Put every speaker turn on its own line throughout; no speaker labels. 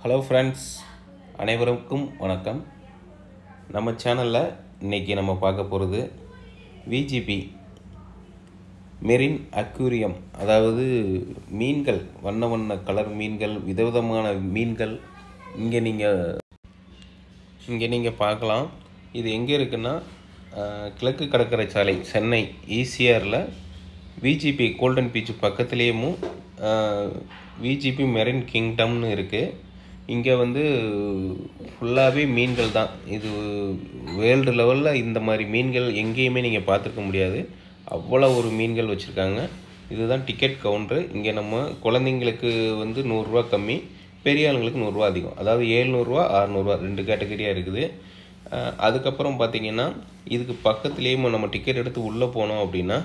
Hello friends அனைவருக்கும் வணக்கம் நம்ம சேனலில் இன்றைக்கி நம்ம பார்க்க போகிறது விஜிபி மெரின் அக்யூரியம் அதாவது மீன்கள் வண்ண வண்ண கலர் மீன்கள் விதவிதமான மீன்கள் இங்கே நீங்கள் இங்கே நீங்கள் பார்க்கலாம் இது எங்கே இருக்குன்னா அஹ், கிழக்கு கடற்கரை சாலை சென்னை ஈசிஆரில் விஜிபி கோல்டன் பீச் பக்கத்துலேயும் விஜிபி மெரின் கிங்டம்னு இருக்குது இங்கே வந்து ஃபுல்லாகவே மீன்கள் தான் இது வேர்ல்டு லெவலில் இந்த மாதிரி மீன்கள் எங்கேயுமே நீங்கள் பார்த்துருக்க முடியாது அவ்வளோ ஒரு மீன்கள் வச்சுருக்காங்க இதுதான் டிக்கெட் கவுண்ட்ரு இங்கே நம்ம குழந்தைங்களுக்கு வந்து நூறுரூவா கம்மி பெரிய ஆளுங்களுக்கு நூறுரூவா அதிகம் அதாவது ஏழ்நூறுரூவா அறநூறுவா ரெண்டு கேட்டகரியாக இருக்குது அஹ் அதுக்கப்புறம் பார்த்தீங்கன்னா இதுக்கு பக்கத்துலேயே நம்ம டிக்கெட் எடுத்து உள்ளே போனோம் அப்படின்னா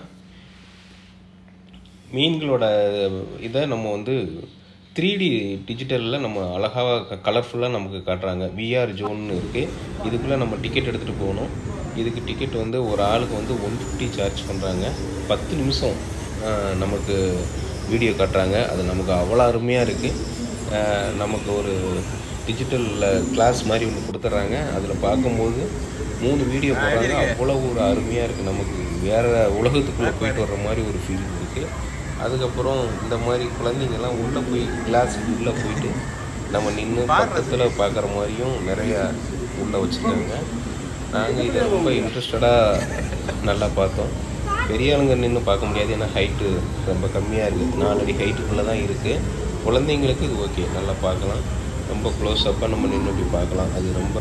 மீன்களோட இதை நம்ம வந்து த்ரீ டி டிஜிட்டலில் நம்ம அழகாக கலர்ஃபுல்லாக நமக்கு காட்டுறாங்க விஆர் ஜோன்னு இருக்குது இதுக்குள்ளே நம்ம டிக்கெட் எடுத்துகிட்டு போகணும் இதுக்கு டிக்கெட் வந்து ஒரு ஆளுக்கு வந்து ஒன் ஃபிஃப்டி சார்ஜ் பண்ணுறாங்க பத்து நிமிஷம் ஆஹ், நமக்கு வீடியோ காட்டுறாங்க அது நமக்கு அவ்வளோ அருமையாக இருக்குது நமக்கு ஒரு டிஜிட்டலில் கிளாஸ் மாதிரி ஒன்று கொடுத்துட்றாங்க அதில் பார்க்கும்போது மூணு வீடியோ போடுறாங்க அவ்வளோ ஒரு அருமையாக இருக்குது நமக்கு வேறு உலகத்துக்குள்ளே போயிட்டு வர்ற மாதிரி ஒரு ஃபீல் இருக்குது அதுக்கப்புறம் இந்த மாதிரி குழந்தைங்கள்லாம் உள்ளே போய் கிளாஸ் உள்ளே போயிட்டு நம்ம நின்று பக்கத்தில் பார்க்குற மாதிரியும் நிறையா உள்ளே வச்சுருக்காங்க நாங்கள் இதை ரொம்ப இன்ட்ரெஸ்டடாக நல்லா பார்த்தோம் பெரிய ஆளுங்க நின்று பார்க்க முடியாது ஏன்னா ஹைட்டு ரொம்ப கம்மியாக இருக்குது நாலு அடி ஹைட்டுக்குள்ளே தான் இருக்குது குழந்தைங்களுக்கு இது ஓகே நல்லா பார்க்கலாம் ரொம்ப க்ளோஸ் அப்பாக நம்ம நின்று போய் பார்க்கலாம் அது ரொம்ப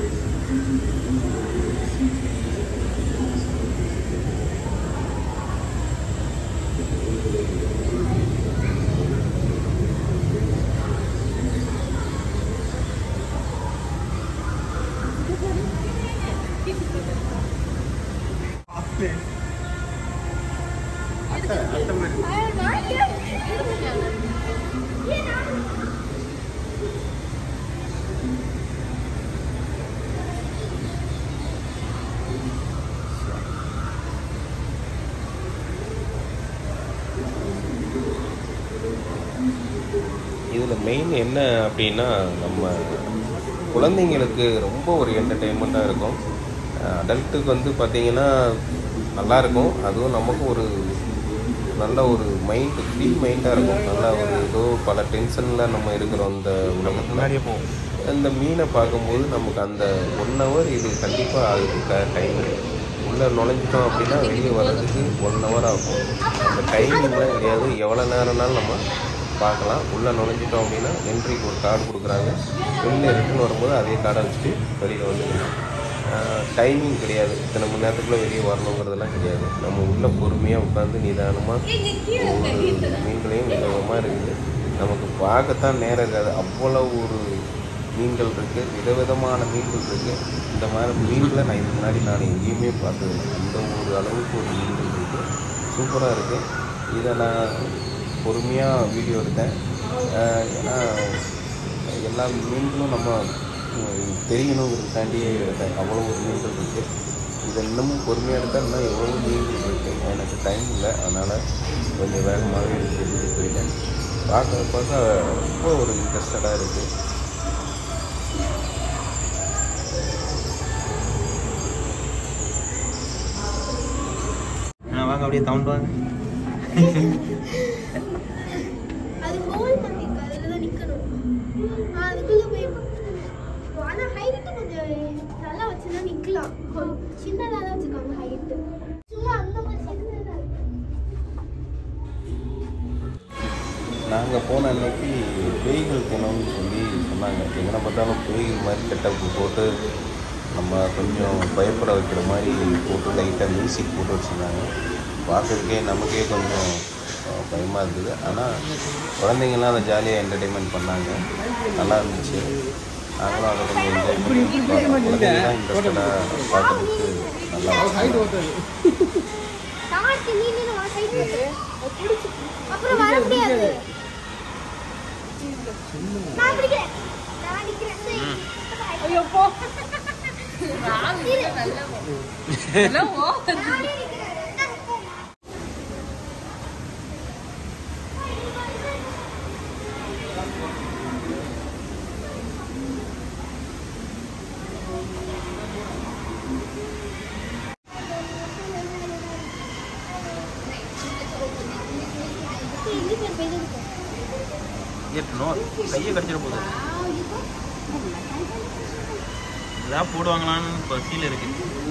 இதில் மெயின் என்ன அப்படின்னா நம்ம குழந்தைங்களுக்கு ரொம்ப ஒரு என்டர்டெயின்மெண்ட்டாக இருக்கும் அடல்ட்டுக்கு வந்து பார்த்திங்கன்னா நல்லா இருக்கும் அதுவும் நமக்கு ஒரு நல்ல ஒரு மைண்ட் ஃப்ரீ மைண்டாக இருக்கும் நல்லா ஒரு ஏதோ பல டென்ஷனில் நம்ம இருக்கிறோம் இந்த உலகத்தில் அந்த மீனை பார்க்கும்போது நமக்கு அந்த ஒன் ஹவர் இது கண்டிப்பாக ஆகுது டைம் உள்ளே நுழைஞ்சிட்டோம் அப்படின்னா வெளியே வர்றதுக்கு ஒன் ஹவர் ஆகும் அந்த டைமிங்லாம் கிடையாது எவ்வளோ நேரம்னாலும் நம்ம பார்க்கலாம் உள்ளே நுழைஞ்சிட்டோம் அப்படின்னா என்ட்ரிக்கு ஒரு கார்டு கொடுக்குறாங்க வெளியில் ரிட்டர்ன் வரும்போது அதே கார்டை வச்சுட்டு வெளியில் வந்துடலாம் டைமிங் கிடையாது இத்தனை மணி நேரத்துக்குள்ளே வெளியே வரணுங்கிறதெல்லாம் கிடையாது நம்ம உள்ளே பொறுமையாக உட்காந்து நிதானமாக ஒவ்வொரு மீன்களையும் விதவிதமாக இருக்குது நமக்கு பார்க்கத்தான் நேரம் இருக்காது அவ்வளோ ஒரு மீன்கள் இருக்குது விதவிதமான மீன்கள் இருக்குது இந்த மாதிரி மீன்களை நான் இதுக்கு முன்னாடி நான் எங்கேயுமே பார்த்ததில்லை அந்த ஒரு அளவுக்கு ஒரு மீன்கள் இருக்குது சூப்பராக இருக்குது இதை நான் பொறுமையாக வீடியோ எடுத்தேன் ஆஹ் ஏன்னா எல்லா மீன்களும் நம்ம உம், தெரியணுங்கிறதுக்காண்டியே எடுத்தேன் அவ்வளோ ஒரு மீன்கள் இருக்குது இதை இன்னமும் பொறுமையாக எடுத்தால் இன்னும் எவ்வளோ மீன்கள் இருக்குது எனக்கு டைம் இல்லை அதனால் கொஞ்சம் வேகமாகவே எடுத்து எடுத்துட்டு போயிட்டேன் பார்க்க பார்க்க ரொம்ப ஒரு இன்ட்ரெஸ்டடாக இருக்குது
ஆ வாங்க அப்படியே தவுண்டு வாங்க
அது ஹோல் பண்ணிருக்கு அதில் தான் நிற்கணும் அதுக்குள்ளே போய் ஆனால் ஹைட்டு கொஞ்சம் நல்லா வச்சுன்னா நிற்கலாம் சின்னதாக தான் வச்சுருக்காங்க ஹைட்டு சும்மா அந்த மாதிரி சின்னதாக இருக்கு
நாங்கள் போன அன்னைக்கு பேய்கள் போனோம்னு சொல்லி சொன்னாங்க எங்கே பார்த்தாலும் பேய்கள் மாதிரி செட்டப் போட்டு நம்ம கொஞ்சம் பயப்பட வைக்கிற மாதிரி போட்டு லைட்டாக மியூசிக் போட்டு வச்சுருந்தாங்க பார்க்கறதுக்கே நமக்கே கொஞ்சம் அஹ், பயமாக இருந்தது ஆனால் குழந்தைங்களாம் அதை ஜாலியாக என்டர்டெயின்மெண்ட் பண்ணாங்க நல்லா இருந்துச்சு நாங்களும் அதை கொஞ்சம் என்ஜாய் பண்ணி பார்த்தோம். குழந்தைங்களாம் இன்ட்ரெஸ்டடாக பார்க்கறதுக்கு நல்லா இருந்துச்சு
தாண்டி நீ நின்று வா சைடு அப்புறம் வர முடியாது நான் பிடிக்கிறேன் நான் நிற்கிறேன் ஐயோ போ நானே நிற்கிறேன்
ஏற்றணும் கையை கடிச்சிட போகுது ஏதாவது போடுவாங்களான்னு பசியில் இருக்கு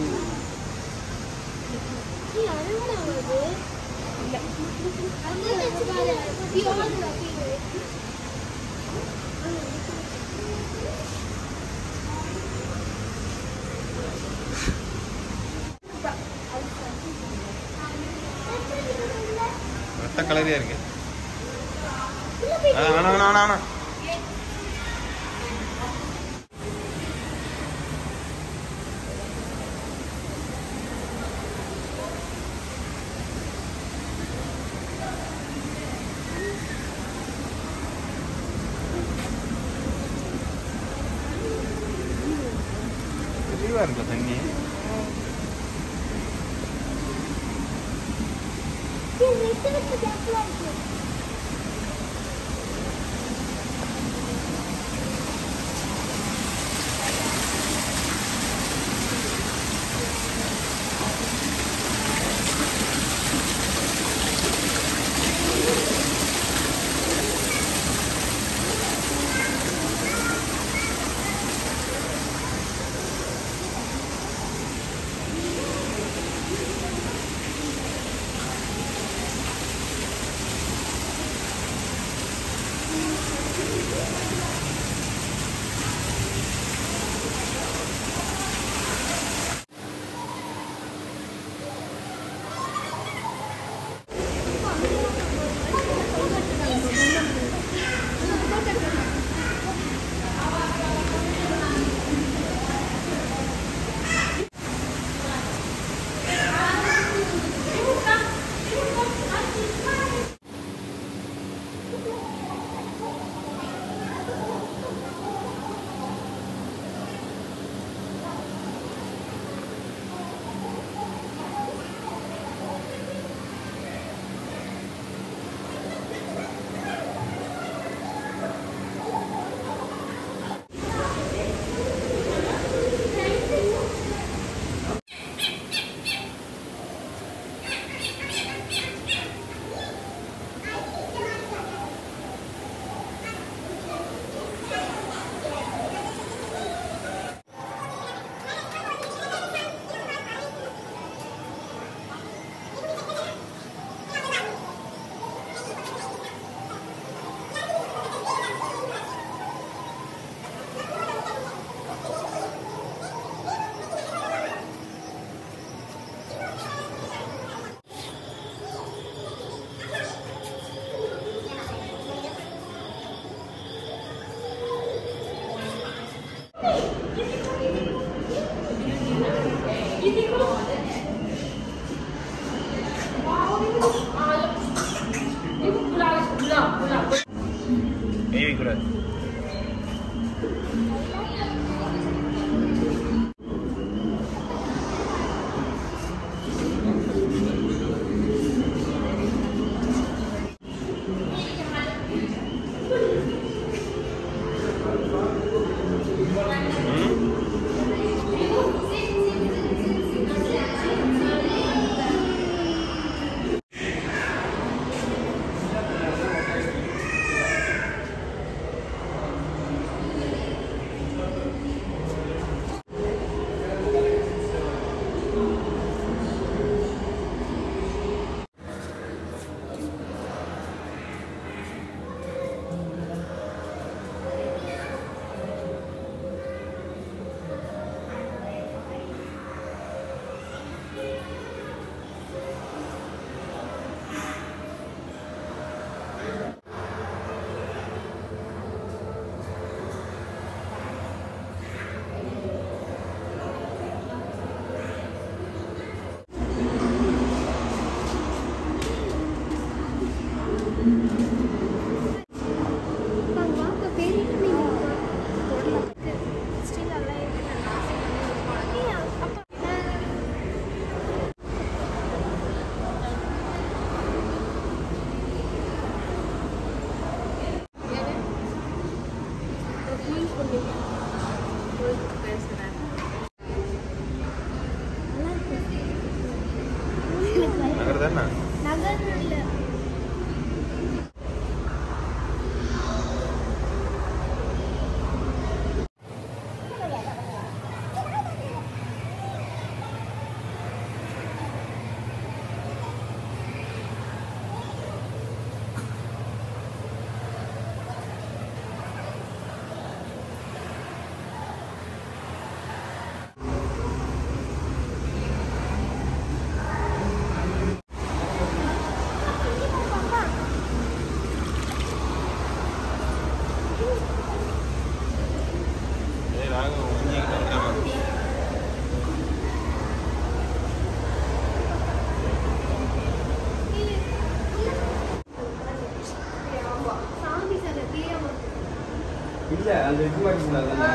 ரத்த கலரியா இருக்கு வேணாம் வேணாம் வேணாம் வேணாம் தெளிவா இருக்கு தண்ணி கை வைக்கூடாது
நகர் தானே
நகர் இல்ல
இல்லை அது எடுத்து மாட்டி கூடாது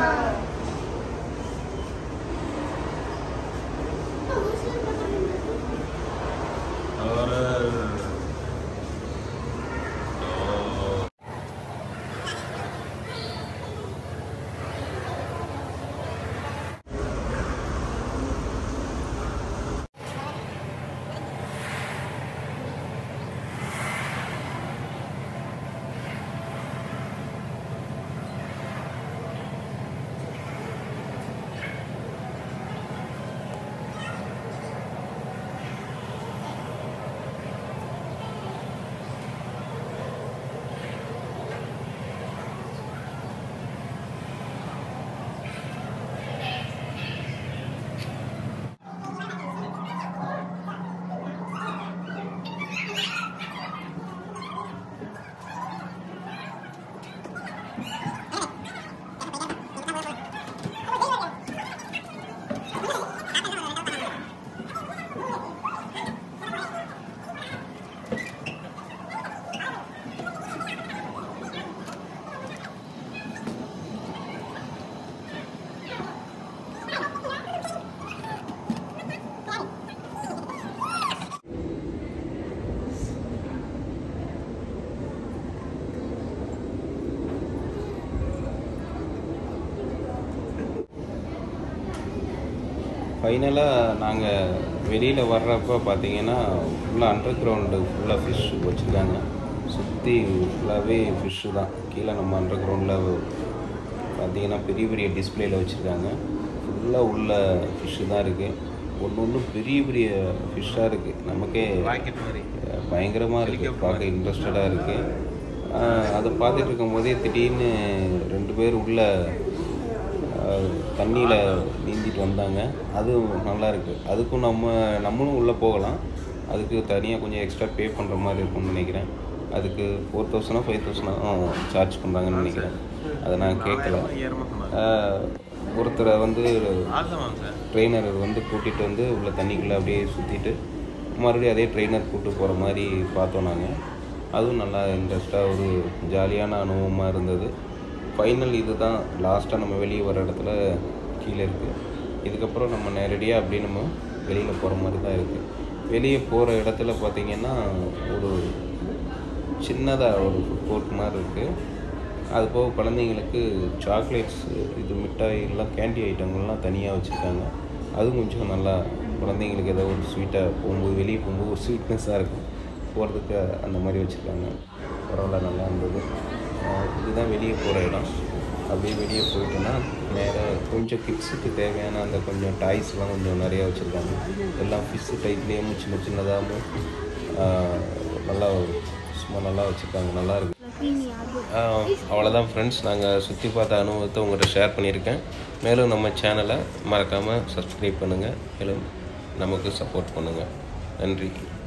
ஃபைனலாக நாங்கள் வெளியில் வர்றப்ப பார்த்தீங்கன்னா ஃபுல்லாக அண்டர் கிரவுண்டு ஃபுல்லாக ஃபிஷ் வச்சுருக்காங்க சுற்றி ஃபுல்லாகவே ஃபிஷ்ஷு தான் கீழே நம்ம அண்டர் கிரவுண்டில் பார்த்தீங்கன்னா பெரிய பெரிய டிஸ்பிளேயில் வச்சுருக்காங்க ஃபுல்லாக உள்ள ஃபிஷ்ஷு தான் இருக்குது ஒன்று ஒன்று பெரிய பெரிய ஃபிஷ்ஷாக இருக்குது நமக்கே
ராக்கெட் மாதிரி
பயங்கரமாக இருக்குது பார்க்க இன்ட்ரெஸ்டடாக இருக்குது அதை பார்த்துட்டு இருக்கும்போதே திடீர்னு ரெண்டு பேர் உள்ள தண்ணியில் நீந்திட்டு வந்தாங்க அதுவும் நல்லா இருக்கு அதுக்கும் நம்ம நம்மளும் உள்ளே போகலாம் அதுக்கு தனியாக கொஞ்சம் எக்ஸ்ட்ரா பே பண்ணுற மாதிரி இருக்கும்னு நினைக்கிறேன் அதுக்கு ஃபோர் தௌசண்டோ ஃபைவ் தௌசண்டோ சார்ஜ் பண்ணுறாங்கன்னு நினைக்கிறேன் அதை நான் கேட்கல
ஏறமா சொன்னாங்க
ஆஹ், ஒருத்தரை வந்து
ஆசமாங்க சார்
ட்ரெயினர் வந்து கூட்டிகிட்டு வந்து உள்ள தண்ணிக்குள்ளே அப்படியே சுற்றிட்டு மறுபடியும் அதே ட்ரெயினர் கூப்பிட்டு போகிற மாதிரி பார்த்தோம் நாங்கள் அதுவும் நல்லா இன்ட்ரெஸ்ட்டாக ஒரு ஜாலியான அனுபவமாக இருந்தது ஃபைனல் இது தான் லாஸ்ட்டாக நம்ம வெளியே வர இடத்துல கீழே இருக்குது இதுக்கப்புறம் நம்ம நேரடியாக அப்படியே நம்ம வெளியில் போகிற மாதிரி தான் இருக்குது வெளியே போகிற இடத்துல பார்த்திங்கன்னா ஒரு சின்னதாக ஒரு ஃபுட் கோர்ட் மாதிரி இருக்குது அது போக குழந்தைங்களுக்கு சாக்லேட்ஸ் இது மிட்டாய்லாம் கேண்டி ஐட்டங்கள்லாம் தனியாக வச்சுருக்காங்க அதுவும் கொஞ்சம் நல்லா குழந்தைங்களுக்கு ஏதோ ஒரு ஸ்வீட்டாக போகும்போது வெளியே போகும்போது ஒரு ஸ்வீட்னஸாக இருக்கும் போகிறதுக்கு அந்த மாதிரி வச்சுருக்காங்க பரவாயில்ல நல்லா இருந்தது ஆஹ் இதுதான் வெளியே போகிற இடம் அப்படியே வெளியே போயிட்டோன்னா நேராக கொஞ்சம் கிட்ஸுக்கு தேவையான அந்த கொஞ்சம் டாய்ஸ்லாம் கொஞ்சம் நிறையா வச்சுருக்காங்க எல்லாம் ஃபிஷ்ஷு டைப்லேயும் சின்ன சின்னதாகவும் ஆஹ் நல்லா சும்மா நல்லா வச்சுருக்காங்க நல்லா இருக்கு ஆஹ் அவ்வளோதான் ஃப்ரெண்ட்ஸ் நாங்கள் சுற்றி பார்த்த அனுபவத்தை உங்கள்கிட்ட ஷேர் பண்ணியிருக்கேன் மேலும் நம்ம சேனலை மறக்காமல் சப்ஸ்கிரைப் பண்ணுங்கள் மேலும் நமக்கு சப்போர்ட் பண்ணுங்கள் நன்றி